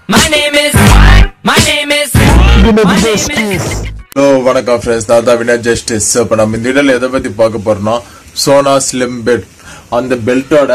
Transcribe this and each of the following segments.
My name is. My name is. My name is. Hello வணக்கம் friends நான் தான் வினா ஜஸ்டிஸ் இப்போ நம்ம இந்த வீடியோவில் எதை பற்றி பார்க்க போறோம்னா சோனா ஸ்லிம் பெல்ட் அந்த பெல்ட்டோட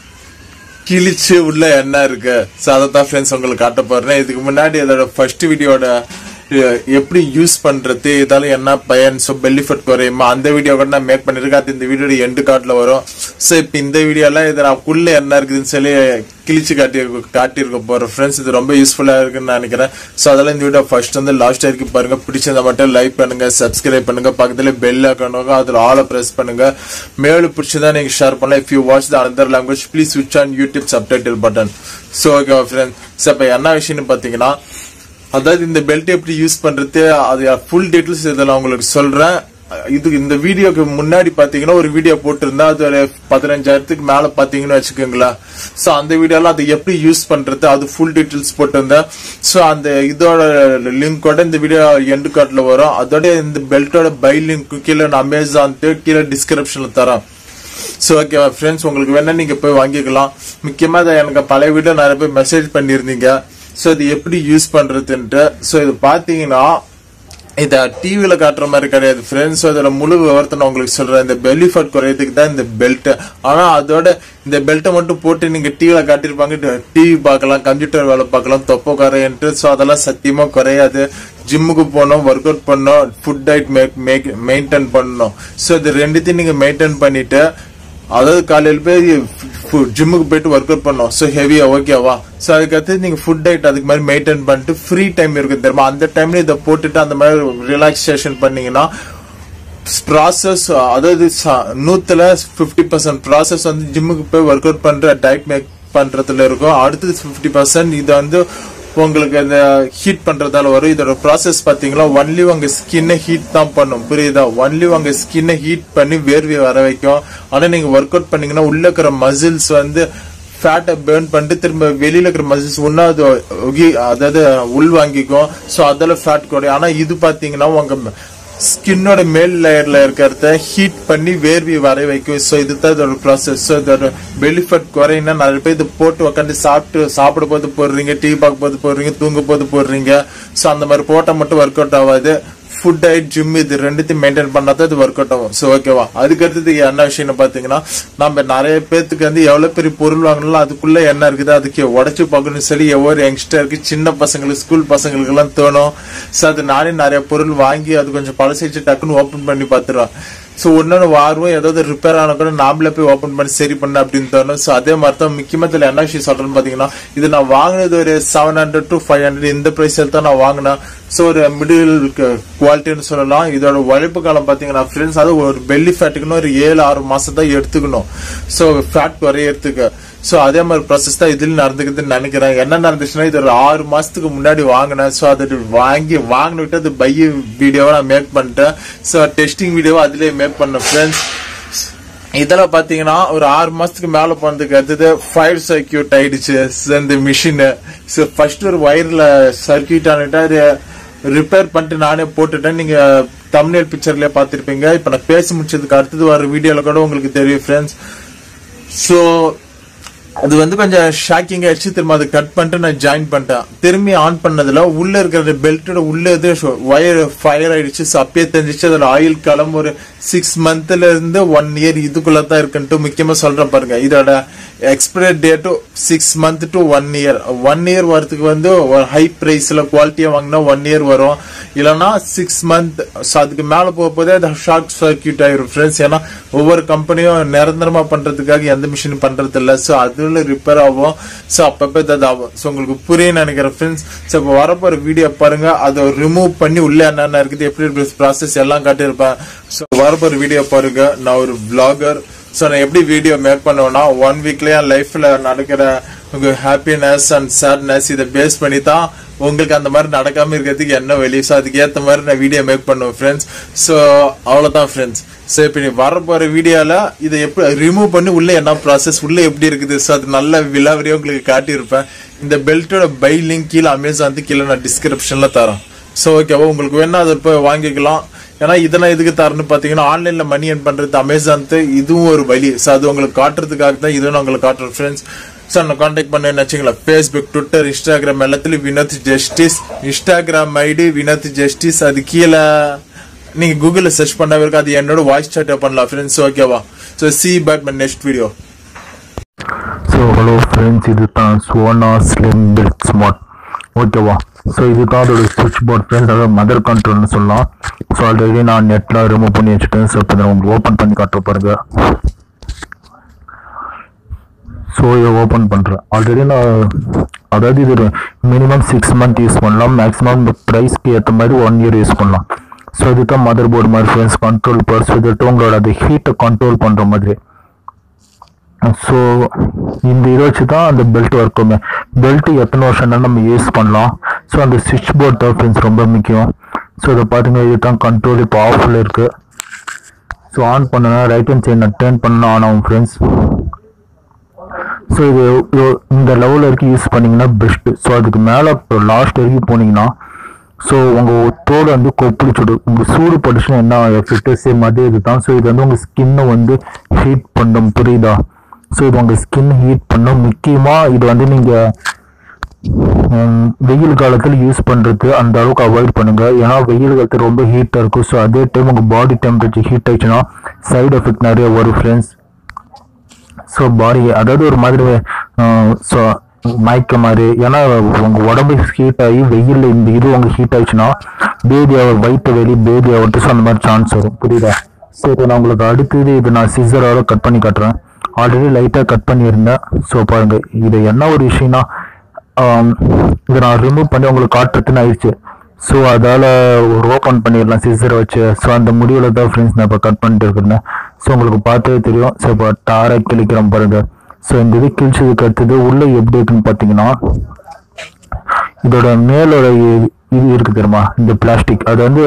கிழிச்சு உள்ள என்ன இருக்கு ஸோ அதை தான் ஃப்ரெண்ட்ஸ் உங்களுக்கு காட்ட போறேன் இதுக்கு முன்னாடி அதோட ஃபர்ஸ்ட் வீடியோட எப்படி யூஸ் பண்றது இதால என்ன பயன் ஸோ பெல்லிஃபட் குறையுமா அந்த வீடியோ கூட நான் மேக் பண்ணிருக்கேன் அது இந்த வீடியோட எண்டு கார்டில் வரும் ஸோ இப்போ இந்த வீடியோல இது நான் உள்ள என்ன இருக்குதுன்னு சொல்லி கிழிச்சு காட்டி காட்டியிருக்க போறேன் ஃப்ரெண்ட்ஸ் இது ரொம்ப யூஸ்ஃபுல்லா இருக்குன்னு நினைக்கிறேன் ஸோ அதெல்லாம் இந்த வீடியோ ஃபர்ஸ்ட் வந்து லாஸ்ட் வரைக்கும் பாருங்க பிடிச்சதை மட்டும் லைக் பண்ணுங்க சப்ஸ்கிரைப் பண்ணுங்க பக்கத்துல பெல் ஆக்கணுங்க அதுல ஆளை பிரஸ் பண்ணுங்க மேலும் பிடிச்சதா நீங்க ஷேர் பண்ணலாம் if you watch the other language please ஸ்விட்ச் on YouTube subtitle button so okay friends so இப்போ என்ன விஷயம்னு பார்த்தீங்கன்னா அதாவது இந்த பெல்ட் எப்படி யூஸ் பண்றது அது ஃபுல் டீட்டெயில்ஸ் இதில் உங்களுக்கு சொல்றேன் இது இந்த வீடியோக்கு முன்னாடி பாத்தீங்கன்னா ஒரு வீடியோ போட்டிருந்தா அது ஒரு பதினஞ்சாயிரத்துக்கு மேல பாத்தீங்கன்னு வச்சுக்கோங்களேன் சோ அந்த வீடியோல அது எப்படி யூஸ் பண்றது அது ஃபுல் டீட்டெயில்ஸ் போட்டிருந்தேன் சோ அந்த இதோட லிங்கோட இந்த வீடியோ எண்டு கார்ட்ல வரும் அதோட இந்த பெல்ட்டோட பை லிங்க் கீழே நான் அமேசான் கீழே டிஸ்கிரிப்ஷன்ல தரேன் ஸோ ஓகே ஃப்ரெண்ட்ஸ் உங்களுக்கு வேணா நீங்க போய் வாங்கிக்கலாம் முக்கியமா இதை எனக்கு பழைய வீடியோ நிறைய பேர் மெசேஜ் பண்ணியிருந்தீங்க ஸோ இது எப்படி யூஸ் பண்றதுன்ட்டு ஸோ இது பாத்தீங்கன்னா இத டிவில காட்டுற மாதிரி கிடையாது ஃப்ரெண்ட்ஸ் அதோட முழு விவரத்தை நான் உங்களுக்கு சொல்றேன் இந்த பெல்லி ஃபேட் குறையதுக்கு தான் இந்த பெல்ட் ஆனா அதோட இந்த பெல்ட்டை மட்டும் போட்டு நீங்க டிவில காட்டியிருப்பாங்க டிவி பார்க்கலாம் கம்ப்யூட்டர் வேலை பார்க்கலாம் தொப்பை குறையன்ட்டு ஸோ அதெல்லாம் சத்தியமா குறையாது ஜிம்முக்கு போகணும் ஒர்க் அவுட் பண்ணணும் ஃபுட் டயட் மேக் மெயின்டைன் பண்ணணும் ஸோ இது ரெண்டுத்தையும் நீங்க மெயின்டைன் பண்ணிட்டு அதாவது காலையில் போய் ஜிம்முக்கு போயிட்டு ஒர்க் அவுட் பண்ணோம் ஸோ ஹெவியா ஓகேவா ஸோ அதுக்கடுத்து நீங்க ஃபுட் டயட் அதுக்கு மாதிரி மெயின்டைன் பண்ணிட்டு ஃப்ரீ டைம் இருக்கு தெரியுமா அந்த டைம்ல இதை போட்டுட்டு அந்த மாதிரி ரிலாக்ஸேஷன் பண்ணீங்கன்னா ப்ராசஸ் அதாவது ச- நூத்துல பிப்டி பர்சன்ட் ப்ராசஸ் வந்து ஜிம்முக்கு போய் ஒர்க் அவுட் பண்ற டயட் மேக் பண்றதுல இருக்கும் அடுத்தது பிப்டி பர்சன்ட் இது வந்து உங்களுக்கு இந்த ஹீட் பண்றதால வரும் இதோட ப்ராசஸ் பாத்தீங்கன்னா ஒன்லி உங்க ஸ்கின்னை ஹீட் தான் பண்ணும் புரியுதா ஒன்லி உங்க ஸ்கின்னை ஹீட் பண்ணி வேர்வை வர வைக்கும் ஆனா நீங்க ஒர்க் அவுட் பண்ணீங்கன்னா உள்ள இருக்கிற மசில்ஸ் வந்து ஃபேட்டை பேர்ன் பண்ணிட்டு திரும்ப வெளியில இருக்கிற மசில்ஸ் ஒன்னா அது உகி- அதாவது உள் வாங்கிக்கும் ஸோ அதில் ஃபேட் குறையும் ஆனா இது பாத்தீங்கன்னா உங்க ஸ்கின்னோட மேல் லேயர்ல இருக்கிறத ஹீட் பண்ணி வேர்வி வர வைக்கும் ஸோ இதுதான் இதோட ப்ராசஸ் ஸோ இதோட பெலிஃபட் குறையினா நிறைய பேர் இது போட்டு உட்காந்து சாப்பிட்டு சாப்பிட போது போடுறீங்க டீ பார்க்க போது போடுறீங்க தூங்க போது போடுறீங்க ஸோ அந்த மாதிரி போட்டால் மட்டும் ஒர்க் அவுட் ஆகாது ஃபுட் டயட் ஜிம் இது ரெண்டுத்தையும் மெயின்டைன் பண்ணாதான் இது ஒர்க் அவுட் ஆகும் ஸோ ஓகேவா அதுக்கு அடுத்தது என்ன விஷயம்னு பாத்தீங்கன்னா நம்ம நிறைய பேர்த்துக்கு வந்து எவ்வளவு பெரிய பொருள் வாங்கினாலும் அதுக்குள்ள என்ன இருக்குது அதுக்கு உடச்சு பார்க்கணும்னு சொல்லி ஒவ்வொரு யங்ஸ்டருக்கு சின்ன பசங்களுக்கு ஸ்கூல் பசங்களுக்கு எல்லாம் தோணும் ஸோ அது நானே நிறைய பொருள் வாங்கி அது கொஞ்சம் பழசிச்சு டக்குன்னு ஓப்பன் பண்ணி பார்த்துருவேன் ஸோ ஒன்னொன்று வாருவோம் ஏதாவது ரிப்பேர் ஆன கூட நாமளே போய் ஓப்பன் பண்ணி சரி பண்ண அப்படின்னு தோணும் ஸோ அதே மாதிரி தான் முக்கியமா இதுல என்ன விஷயம் சொல்றேன்னு பாத்தீங்கன்னா இது நான் வாங்கினது ஒரு seven hundred to five hundred இந்த ப்ரைஸில் தான் நான் வாங்கினேன் ஸோ ஒரு மிடில் குவாலிட்டின்னு சொல்லலாம் இதோட உழைப்பு காலம் பாத்தீங்கன்னா ஃப்ரெண்ட்ஸ் அது ஒரு பெல்லி ஃபேட்டுக்குன்னு ஒரு ஏழு ஆறு மாசம் தான் எடுத்துக்கணும் ஸோ ஃபேட் குறையறதுக்கு ஸோ அதே மாதிரி ப்ராசஸ் தான் இதில் நடந்துக்குதுன்னு நினைக்கிறேன் என்ன நடந்துச்சுன்னா இது ஒரு ஆறு மாசத்துக்கு முன்னாடி வாங்கினேன் ஸோ அது வாங்கி வாங்கினுட்டு அது பை வீடியோவை நான் மேக் பண்ணிட்டேன் ஸோ டெஸ்டிங் வீடியோவை அதிலே மேக் பண்ணேன் ஃப்ரெண்ட்ஸ் இதெல்லாம் பாத்தீங்கன்னா ஒரு ஆறு மாசத்துக்கு மேல போனதுக்கு அடுத்தது ஃபயர் சர்க்கியூட் ஆயிடுச்சு So, இந்த மிஷின் ஸோ ஃபர்ஸ்ட் ஒரு வயர்ல சர்க்கியூட் ஆனிட்டு அது ரிப்பேர் பண்ணிட்டு நானே போட்டுட்டேன் நீங்க தமிழ் பிக்சர்லயே பார்த்திருப்பீங்க இப்ப நான் பேசி முடிச்சதுக்கு அடுத்தது வர வீடியோல கூட உங்களுக்கு தெரியும் ஃப்ரெண்ட்ஸ் ஸோ அது வந்து கொஞ்சம் ஷாக்கிங் ஆயிடுச்சு திரும்ப அதை கட் பண்ணிட்டு நான் ஜாயின் பண்ணிட்டேன் திரும்பி ஆன் பண்ணதுல உள்ள இருக்கிற பெல்ட்டோட உள்ள இது ஒயர் ஃபயர் ஆயிடுச்சு ஸோ அப்பயே தெரிஞ்சிச்சு அதோட ஆயில் காலம் ஒரு சிக்ஸ் மந்த்ல இருந்து ஒன் இயர் இதுக்குள்ள தான் இருக்குன்ட்டு முக்கியமா சொல்றேன் பாருங்க இதோட expiry date six month to one year one year வரதுக்கு வந்து ஒரு ஹை பிரைஸ்ல குவாலிட்டியா வாங்கினா ஒன் இயர் வரும் இல்லைன்னா சிக்ஸ் மந்த் ஸோ அதுக்கு மேல போக போதே அது ஷார்ட் சர்க்கியூட் ஆயிரும் ஃப்ரெண்ட்ஸ் ஏன்னா ஒவ்வொரு கம்பெனியும் நிரந்தரமா பண்றதுக்காக எந்த மிஷினும் பண்றது இல்ல ஸோ அதுல ரிப்பேர் ஆகும் ஸோ அப்பப்போ இது ஆகும் ஸோ உங்களுக்கு புரியும் நினைக்கிறேன் ஃப்ரெண்ட்ஸ் ஸோ இப்போ வரப்போற வீடியோ பாருங்க அதை ரிமூவ் பண்ணி உள்ள என்னென்ன இருக்குது எப்படி ப்ராசஸ் எல்லாம் காட்டியிருப்பேன் ஸோ வரப்போற வீடியோ பாருங்க நான் ஒரு vlogger ஸோ நான் எப்படி வீடியோ மேக் பண்ணுவேன்னா ஒன் வீக்லயே என் லைஃப்ல நடக்கிற உங்க ஹாப்பினஸ் அண்ட் சேட்னஸ் இதை பேஸ் பண்ணி தான் உங்களுக்கு அந்த மாதிரி நடக்காம இருக்கிறதுக்கு என்ன வழி ஸோ அதுக்கு ஏற்ற மாதிரி நான் வீடியோ மேக் பண்ணுவேன் ஃப்ரெண்ட்ஸ் ஸோ அவ்வளோதான் ஃப்ரெண்ட்ஸ் ஸோ இப்போ நீ வரப்போற வீடியோல இதை எப்படி ரிமூவ் பண்ணி உள்ள என்ன ப்ராசஸ் உள்ள எப்படி இருக்குது ஸோ அது நல்ல விலாவரியா உங்களுக்கு காட்டியிருப்பேன் இந்த பெல்ட்டோட பை லிங்க் கீழே அமேசான் கீழே நான் டிஸ்கிரிப்ஷன்ல தரேன் ஸோ ஓகேவா உங்களுக்கு வேணா அதை போய் வாங்கிக்கலாம் ஏன்னா இதெல்லாம் எதுக்கு தரணும்னு பாத்தீங்கன்னா ஆன்லைன்ல மணி earn பண்றது அமேசான் இதுவும் ஒரு வழி ஸோ அது உங்களுக்கு காட்டுறதுக்காக தான் இதுவும் நான் உங்களுக்கு காட்டுறேன் ஃப்ரெண்ட்ஸ் ஸோ நான் காண்டாக்ட் பண்ணேன்னு வச்சுங்களேன் ஃபேஸ்புக் ட்விட்டர் இன்ஸ்டாகிராம் எல்லாத்துலயும் Vinod justice Instagram ID Vinod justice அது கீழே நீங்க கூகுள்ல சர்ச் பண்ணவே இருக்கு அது என்னோட வாய்ஸ் சாட் பண்ணலாம் ஃப்ரெண்ட்ஸ் ஓகேவா so see but my next video so hello friends இது தான் சோனா ஸ்லிம் பில்ட் ஸ்மார்ட் ஓகேவா ஸோ இது தான் அதோட சுவிட்ச் போர்ட் ஃப்ரெண்ட்ஸ் அதாவது மதர் கண்ட்ரோல்னு சொல்லலாம் ஸோ ஆல்ரெடி நான் நெட்டில் ரிமூவ் பண்ணி வச்சுட்டேன் ஸோ இப்போ உங்களுக்கு ஓப்பன் பண்ணி காட்டுற பாருங்க ஸோ இதை ஓப்பன் பண்ணுறேன் ஆல்ரெடி நான் அதாவது இது மினிமம் சிக்ஸ் மந்த் யூஸ் பண்ணலாம் மேக்ஸிமம் இந்த ப்ரைஸ்க்கு ஏற்ற மாதிரி ஒன் இயர் யூஸ் பண்ணலாம் ஸோ இதுதான் மதர் போர்டு மாதிரி ஃப்ரெண்ட்ஸ் கண்ட்ரோல் பர்ஸ் இதுட்டு உங்களோட அந்த ஹீட்டை கண்ட்ரோல் பண்ணுற மாதிரி ஸோ இந்த இதை வச்சு தான் அந்த பெல்ட் ஒர்க்குமே பெல்ட் எத்தனை வருஷம்னா நம்ம யூஸ் பண்ணலாம் ஸோ அந்த சுவிட்ச் போர்ட் தான் ஃப்ரெண்ட்ஸ் ரொம்ப முக்கியம் ஸோ இதை பார்த்தீங்க இது தான் கண்ட்ரோல் இப்போ ஆஃபில் இருக்குது ஸோ ஆன் பண்ணனா ரைட் ஹேண்ட் சைடு டேர்ன் பண்ணணும் ஆன் ஆகும் ஃப்ரெண்ட்ஸ் ஸோ இது இது- இந்த லெவல் வரைக்கும் யூஸ் பண்ணீங்கன்னா பெஸ்ட்டு ஸோ அதுக்கு மேலே லாஸ்ட் வரைக்கும் போனீங்கன்னா ஸோ உங்கள் தோல் வந்து கொப்பளிச்சுடும் உங்கள் சூடு பட்டுச்சுன்னா என்ன எஃபெக்ட் சேம் அதே இதுதான் ஸோ இது வந்து உங்கள் ஸ்கின்னை வந்து ஹீட் பண்ணும் புரியுதா ஸோ இது உங்கள் ஸ்கின் ஹீட் பண்ணும் முக்கியமாக இது வந்து நீங்கள் வெயில் காலத்தில் யூஸ் பண்ணுறது அந்த அளவுக்கு அவாய்ட் பண்ணுங்க ஏன்னா வெயில் காலத்தில் ரொம்ப ஹீட்டாக இருக்கும் ஸோ அதே டைம் உங்கள் பாடி டெம்பரேச்சர் ஹீட் ஆயிடுச்சுன்னா சைடு எஃபெக்ட் நிறைய வரும் ஃப்ரெண்ட்ஸ் ஸோ பாடி அதாவது ஒரு மாதிரி ஸோ மயக்க மாதிரி ஏன்னா உங்க உடம்பு ஹீட் ஆகி வெயில்ல இந்த இது உங்க ஹீட் ஆயிடுச்சுன்னா பேதி ஆக வயிற்று வெளி பேதி ஆகட்டு ஸோ அந்த மாதிரி சான்ஸ் வரும் புரியுதா ஸோ இப்போ நான் உங்களுக்கு அடுத்தது இது நான் சிசரால கட் பண்ணி காட்டுறேன் ஆல்ரெடி லைட்டாக கட் பண்ணியிருந்தேன் ஸோ பாருங்க இது என்ன ஒரு விஷயம்னா ஆம், இதை நான் ரிமூவ் பண்ணி உங்களுக்கு காட்டுறதுன்னு ஆயிடுச்சு ஸோ அதால் ஒரு ஓப்பன் பண்ணிடலாம் சிசரை வச்சு ஸோ அந்த முடிவில் தான் ஃப்ரெண்ட்ஸ் நான் இப்போ கட் பண்ணிட்டு இருக்கிறேன் ஸோ உங்களுக்கு பார்த்தே தெரியும் ஸோ இப்போ டாரை கிழிக்கிறோம் பாருங்க ஸோ இந்த இது கிழிச்சதுக்கு அடுத்தது உள்ளே எப்படி இருக்குன்னு பார்த்தீங்கன்னா இதோட மேலோட இ- இது இருக்கு தெரியுமா இந்த பிளாஸ்டிக் அது வந்து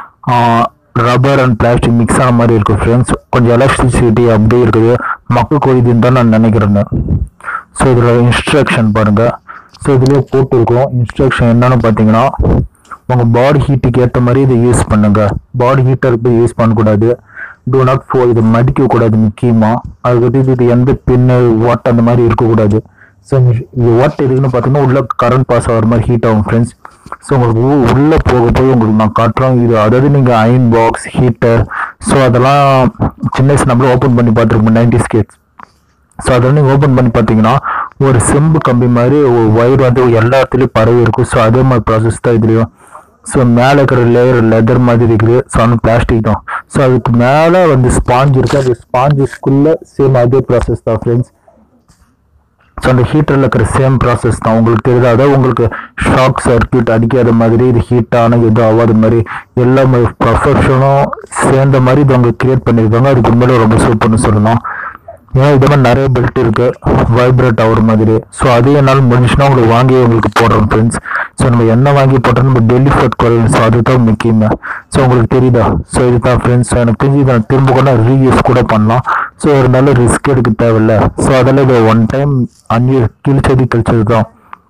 ரப்பர் அண்ட் பிளாஸ்டிக் மிக்ஸ் ஆன மாதிரி இருக்கு ஃப்ரெண்ட்ஸ் கொஞ்சம் எலக்ட்ரிசிட்டி அப்படியே இருக்குது மக்கள் கோயிதுன்னு தான் நான் நினைக்கிறேன் ஸோ இதில் இன்ஸ்ட்ரக்ஷன் பாருங்க ஸோ இதுலேயே போட்டிருக்கோம் இன்ஸ்ட்ரக்ஷன் என்னன்னு பார்த்தீங்கன்னா உங்கள் பாடி ஹீட்டுக்கு ஏற்ற மாதிரி இதை யூஸ் பண்ணுங்க பாடி ஹீட்டருக்கு யூஸ் பண்ணக்கூடாது டூ நாட் ஃபோ இதை மடிக்க கூடாது முக்கியமாக அதுக்கடுத்து இது எந்த பின்னு வாட் அந்த மாதிரி இருக்கக்கூடாது ஸோ இது வாட் எதுக்குன்னு பார்த்தீங்கன்னா உள்ள கரண்ட் பாஸ் ஆகிற மாதிரி ஹீட் ஆகும் ஃப்ரெண்ட்ஸ் ஸோ உங்களுக்கு உ- உள்ள போக போய் உங்களுக்கு நான் காட்டுறோம் இது அதாவது நீங்கள் அயன் பாக்ஸ் ஹீட்டர் ஸோ அதெல்லாம் சின்ன வயசு நம்மளும் ஓப்பன் பண்ணி பார்த்துருக்கோம் நைன்டி ஸ்கேட்ஸ் ஸோ அதை நீங்கள் ஓப்பன் பண்ணி பார்த்தீங்கன்னா ஒரு செம்பு கம்பி மாதிரி ஒரு ஒயர் வந்து எல்லா இடத்துலையும் பரவி இருக்கும் ஸோ அதே மாதிரி ப்ராசஸ் தான் இதுலேயும் ஸோ மேலே இருக்கிற லேயர் லெதர் மாதிரி இருக்குது ஸோ அந்த பிளாஸ்டிக் தான் ஸோ அதுக்கு மேலே வந்து ஸ்பாஞ்ச் இருக்குது அந்த ஸ்பாஞ்சுக்குள்ளே சேம் அதே ப்ராசஸ் தான் ஃப்ரெண்ட்ஸ் ஸோ அந்த ஹீட்டரில் இருக்கிற சேம் ப்ராசஸ் தான் உங்களுக்கு தெரியுது அதாவது உங்களுக்கு ஷாக் சர்க்யூட் அடிக்காத மாதிரி இது ஹீட் ஆன எதுவும் ஆகாத மாதிரி எல்லா ப்ரொஃபஷனும் சேர்ந்த மாதிரி இது அவங்க கிரியேட் பண்ணியிருக்காங்க அதுக்கு உண்மையில ரொம்ப சூப்பர்னு சொல்லலாம் ஏன்னா இது மாதிரி நிறைய பெல்ட் இருக்கு வைப்ரேட் ஆகுற மாதிரி ஸோ அதே என்னால் முடிஞ்சுன்னா உங்களுக்கு வாங்கி உங்களுக்கு போடுறோம் ஃப்ரெண்ட்ஸ் ஸோ நம்ம என்ன வாங்கி போட்டோம் நம்ம டெல்லி ஃபுட் குறையும் ஸோ அதுதான் முக்கியமே ஸோ உங்களுக்கு தெரியுதா ஸோ இதுதான் ஃப்ரெண்ட்ஸ் எனக்கு தெரிஞ்சு இதை திரும்ப கூட ரீயூஸ் கூட பண்ணலாம் ஸோ இருந்தாலும் ரிஸ்க் எடுக்க தேவையில்ல ஸோ அதில் இது ஒன் டைம் அஞ்சு கிழிச்சது கிழிச்சது தான்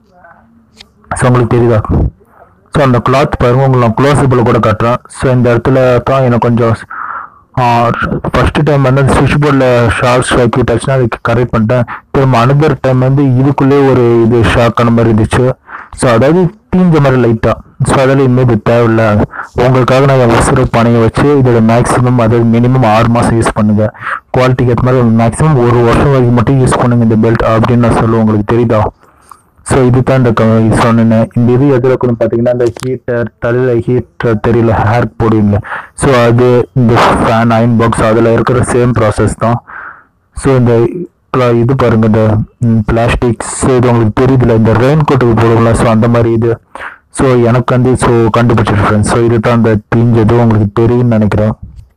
ஸோ உங்களுக்கு தெரியுதா ஸோ அந்த கிளாத் பாருங்க உங்களுக்கு நான் க்ளோசபிள் கூட காட்டுறேன் ஸோ இந்த இடத்துல தான் எனக்கு கொஞ்சம் ஃபர்ஸ்ட் டைம் வந்து அந்த சுவிட்ச் போர்டில் ஷார்ட் சர்க்யூட் ஆச்சுன்னா அதுக்கு கரெக்ட் பண்ணிட்டேன் திரும்ப அனதர் டைம் வந்து இதுக்குள்ளே ஒரு இது ஷாக் ஆன மாதிரி இருந்துச்சு ஸோ அதாவது தீஞ்ச மாதிரி லைட்டாக ஸோ அதில் இனிமேல் இது தேவையில்ல உங்களுக்காக நான் அவசர பணையை வச்சு இதோட மேக்ஸிமம் அதாவது மினிமம் ஆறு மாதம் யூஸ் பண்ணுங்க குவாலிட்டிக்கு ஏற்ற மாதிரி மேக்ஸிமம் ஒரு வருஷம் வரைக்கும் மட்டும் யூஸ் பண்ணுங்க இந்த பெல்ட் அப்படின்னு நான் சொல்லுவேன் உங்களுக்கு தெரியுதா ஸோ இதுதான் இந்த க- இது சொன்னேன் இந்த இது எதில் கூட பார்த்தீங்கன்னா இந்த ஹீட்டர் தலையில் ஹீட்டர் தெரியல ஹேர் போடுவீங்க ஸோ அது இந்த ஃபேன் அயன் பாக்ஸ் அதில் இருக்கிற சேம் ப்ராசஸ் தான் ஸோ இந்த pla- இது பாருங்க இந்த பிளாஸ்டிக்ஸ் இது உங்களுக்கு தெரியுதுல இந்த ரெயின் கோட்டுக்கு போடுவோம்ல ஸோ அந்த மாதிரி இது ஸோ எனக்கு வந்து ஸோ கண்டுபிடிச்சிருக்கேன் ஸோ இதுதான் அந்த தீஞ்சது உங்களுக்கு தெரியும்னு நினைக்கிறேன்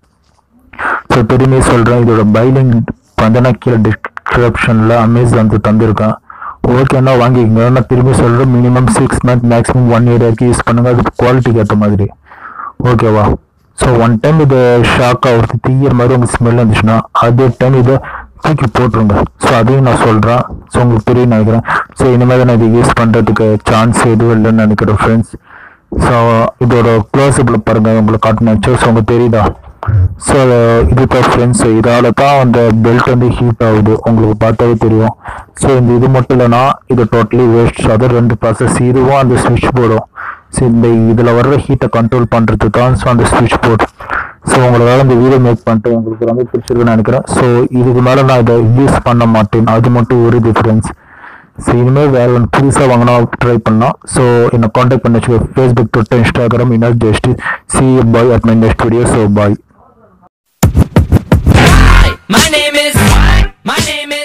ஸோ திரும்பி சொல்கிறேன் இதோட பைலிங் வந்து நான் கீழே டிஸ்கிரிப்ஷனில் அமேசான் தந்திருக்கேன் ஓகேன்னா வாங்கிக்கோங்க நான் திரும்பி சொல்கிறேன் minimum six month maximum one year வரைக்கும் யூஸ் பண்ணுங்க அது குவாலிட்டிக்கு ஏற்ற மாதிரி ஓகேவா ஸோ ஒன் டைம் இது ஷாக் ஆகுறது தீயிற மாதிரி உங்களுக்கு ஸ்மெல் இருந்துச்சுன்னா அதே டைம் இதை தூக்கி போட்டுருங்க ஸோ அதையும் நான் சொல்கிறேன் ஸோ உங்களுக்கு தெரியும் நினைக்கிறேன் ஸோ இனிமேல் நான் இதை யூஸ் பண்ணுறதுக்கு சான்ஸ் எதுவும் இல்லைன்னு நினைக்கிறேன் ஃப்ரெண்ட்ஸ் ஸோ இதோட க்ளோஸபிள் பாருங்க உங்களுக்கு காட்டணும் ஸோ உங்களுக்கு தெரியுதா ஸோ இதுதான் ஃப்ரெண்ட்ஸ் இதால தான் அந்த பெல்ட் வந்து ஹீட் ஆகுது உங்களுக்கு பார்த்தாவே தெரியும் ஸோ இந்த இது மட்டும் இல்லைன்னா இது டோட்டலி வேஸ்ட் ஸோ அது ரெண்டு ப்ராசஸ் இதுவும் அந்த ஸ்விட்ச் போர்டும் ஸோ இந்த இதில் வர்ற ஹீட்டை கண்ட்ரோல் பண்ணுறது தான் ஸோ அந்த ஸ்விட்ச் போர்டு ஸோ உங்களுக்காக இந்த வீடியோ மேக் பண்ணிட்டு உங்களுக்கு ரொம்ப பிடிச்சிருக்குன்னு நினைக்கிறேன் ஸோ இதுக்கு மேலே நான் இதை யூஸ் பண்ண மாட்டேன் அது மட்டும் ஒரு டிஃப்ரென்ஸ் ஸோ இனிமேல் வேறு ஒன்று புதுசாக வாங்கினா ட்ரை பண்ணலாம் ஸோ என்னை காண்டாக்ட் பண்ணி வச்சுக்கோ ஃபேஸ்புக் ட்விட்டர் இன்ஸ்டாகிராம் இன்னும் just see bye at my next video so bye My name is. My name is.